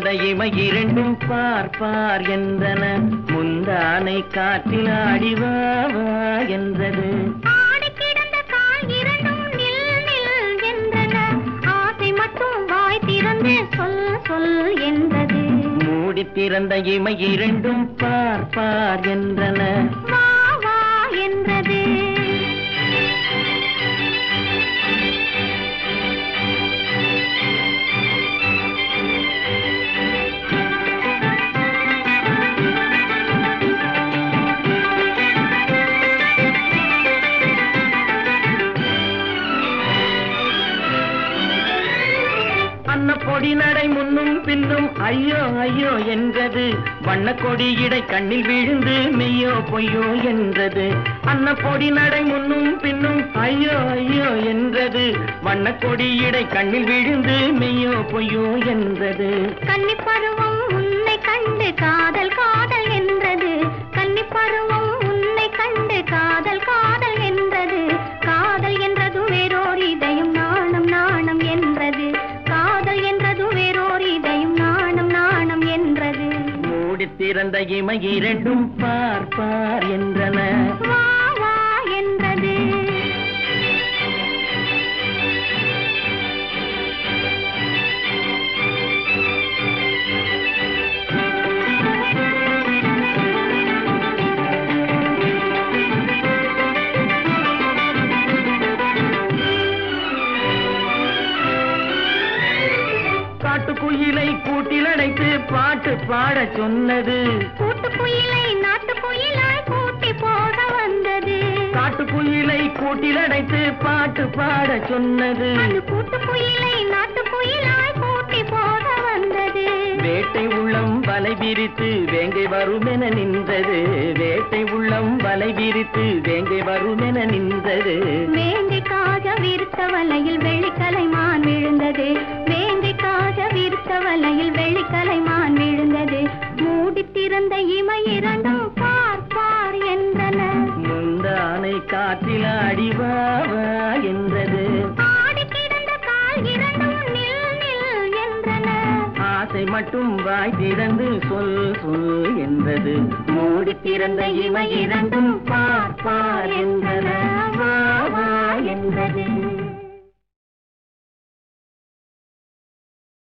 திறந்த இமை இரண்டும் பார் பார் என்றன முந்தானை காற்றில் ஆடி வா வா என்றது ஆடி கிடந்த கால் இரண்டும் நில் நில் என்றன ஆசை மட்டும் வாய் திறந்து சொல் சொல் என்றது மூடி திறந்த இமை இரண்டும் பார் பார் என்றன வா வா என்றது அன்னப்பொடி நடை முன்னும் பின்னும் ஐயோ ஐயோ என்றது வண்ணக்கொடி இடை கண்ணில் விழுந்து மெய்யோ பொய்யோ என்றது அன்னப்பொடி நடை முன்னும் பின்னும் ஐயோ ஐயோ என்றது வண்ணக்கொடி இடை கண்ணில் விழுந்து மெய்யோ பொய்யோ என்றது கன்னிப் பருவம் உன்னை கண்டு காதல் காதல் என்றது கன்னிப் பருவம் உன்னை கண்டு காதல் காதல் என்றது காதல் என்றது வேறோர் இதயம் நாணம் நாணம் என்றது காதல் என்றது வேறோர் இதயம் நாணம் நாணம் என்றது மூடி திறந்த இமை இரண்டும் பார் பார் என்றன வா வா என்றது காட்டுக்குயிலை கூட்டில் அடைத்து பாட்டு பாடச் சொன்னது கூட்டுக்குயிலை நாட்டுக்குயிலாய் கூட்டி போக வந்தது காட்டுக்குயிலை கூட்டில் அடைத்து பாட்டு பாடச் சொன்னது அது கூட்டுக்குயிலை நாட்டுக்குயிலாய் கூட்டி போக வந்தது வேட்டை உள்ளம் வலை விரித்து வேங்கை வருமென நின்றது வேட்டை உள்ளம் வலை விரித்து வேங்கை வருமென நின்றது வேங்கைக்காக விருத்த வலையில் வெள்ளிக்கலைமான் விழுந்தது வேங்கைக்காக விருத்த வலையில் வெள்ளிக்கலைமான் விழுந்தது மூடி திறந்த இமை இரண்டும் பார் பார் என்றன முந்தானை காற்றில் ஆடி வா வா என்றது ஆடி கிடந்த கால் இரண்டும் நில் நில் என்றன ஆசை மட்டும் வாய் திறந்து சொல் சொல் என்றது மூடி திறந்த இமை இரண்டும் பார்